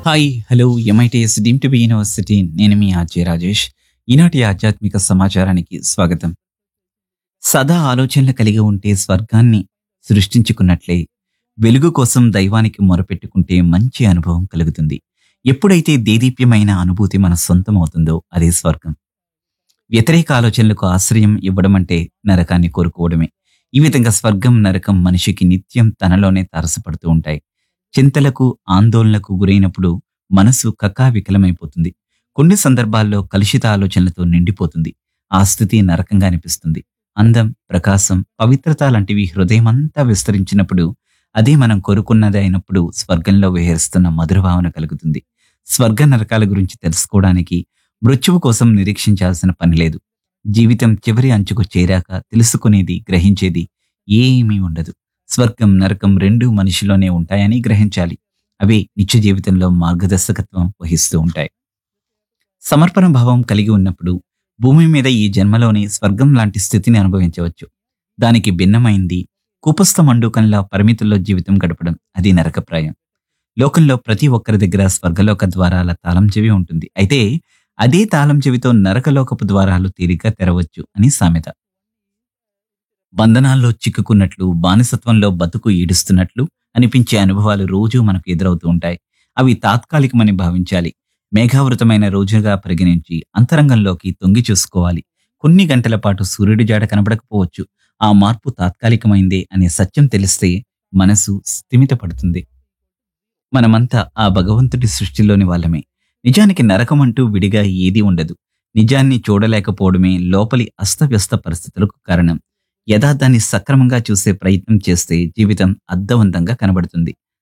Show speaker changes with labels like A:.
A: hi hello MITS deemed to be university నేను మీ RJ Rajesh ఈనాటి ఆధ్యాత్మిక సమాచారానికి స్వాగతం సదా ఆలోచనలు కలిగి ఉంటే స్వర్గాన్ని సృష్టించుకున్నట్లే వెలుగు కోసం దైవానికి మొరపెట్టుకుంటే మంచి అనుభవం కలుగుతుంది ఎప్పుడైతే దేదీప్యమైన అనుభూతి మన సొంతం అవుతుందో అదే స్వర్గం వ్యతిరేక ఆలోచనలకు ఆశ్రయం ఇవ్వడం అంటే నరకాన్ని కోరుకోవడమే ఈ విధంగా స్వర్గం నరకం మనిషికి నిత్యం తనలోనే తారసపడుతూ ఉంటాయి చింతలకు ఆందోళనకు గురైనప్పుడు మనసు కకావికలమైపోతుంది కొన్ని సందర్భాల్లో కలుషిత ఆలోచనలతో నిండిపోతుంది ఆ స్థితి నరకంగా అనిపిస్తుంది అందం ప్రకాశం పవిత్రత లాంటివి హృదయమంతా విస్తరించినప్పుడు అదే మనం కోరుకున్నది అయినప్పుడు స్వర్గంలో విహరిస్తున్న మధుర భావన కలుగుతుంది స్వర్గ నరకాల గురించి తెలుసుకోవడానికి మృత్యువు కోసం నిరీక్షించాల్సిన పని లేదు జీవితం చివరి అంచుకు చేరాక తెలుసుకునేది గ్రహించేది ఏమీ ఉండదు స్వర్గం నరకం రెండూ మనిషిలోనే ఉంటాయని గ్రహించాలి అవే నిత్య జీవితంలో మార్గదర్శకత్వం వహిస్తూ ఉంటాయి సమర్పణ భావం కలిగి ఉన్నప్పుడు భూమి మీద ఈ జన్మలోని స్వర్గం లాంటి స్థితిని అనుభవించవచ్చు దానికి భిన్నమైంది కూపస్థ మండూకంలా పరిమితుల్లో జీవితం గడపడం అది నరకప్రాయం లోకంలో ప్రతి ఒక్కరి దగ్గర స్వర్గలోక ద్వారాల తాళం చెవి ఉంటుంది అయితే అదే తాళం చెవితో నరకలోకపు ద్వారాలు తీరిక తెరవచ్చు అని సామెత బంధనాల్లో చిక్కుకున్నట్లు బానిసత్వంలో బతుకు ఈడుస్తున్నట్లు అనిపించే అనుభవాలు రోజూ మనకు ఎదురవుతూ ఉంటాయి అవి తాత్కాలికమని భావించాలి మేఘావృతమైన రోజుగా పరిగణించి అంతరంగంలోకి తొంగి చూసుకోవాలి కొన్ని గంటల పాటు సూర్యుడి జాడ కనబడకపోవచ్చు ఆ మార్పు తాత్కాలికమైందే అనే సత్యం తెలిస్తే మనసు స్థిమితపడుతుంది మనమంతా ఆ భగవంతుడి సృష్టిలోని వాళ్ళమే నిజానికి నరకం అంటూ విడిగా ఏదీ ఉండదు నిజాన్ని చూడలేకపోవడమే లోపలి అస్తవ్యస్త పరిస్థితులకు కారణం యథార్థాన్ని సక్రమంగా చూసే ప్రయత్నం చేస్తే జీవితం అర్థవంతంగా కనబడుతుంది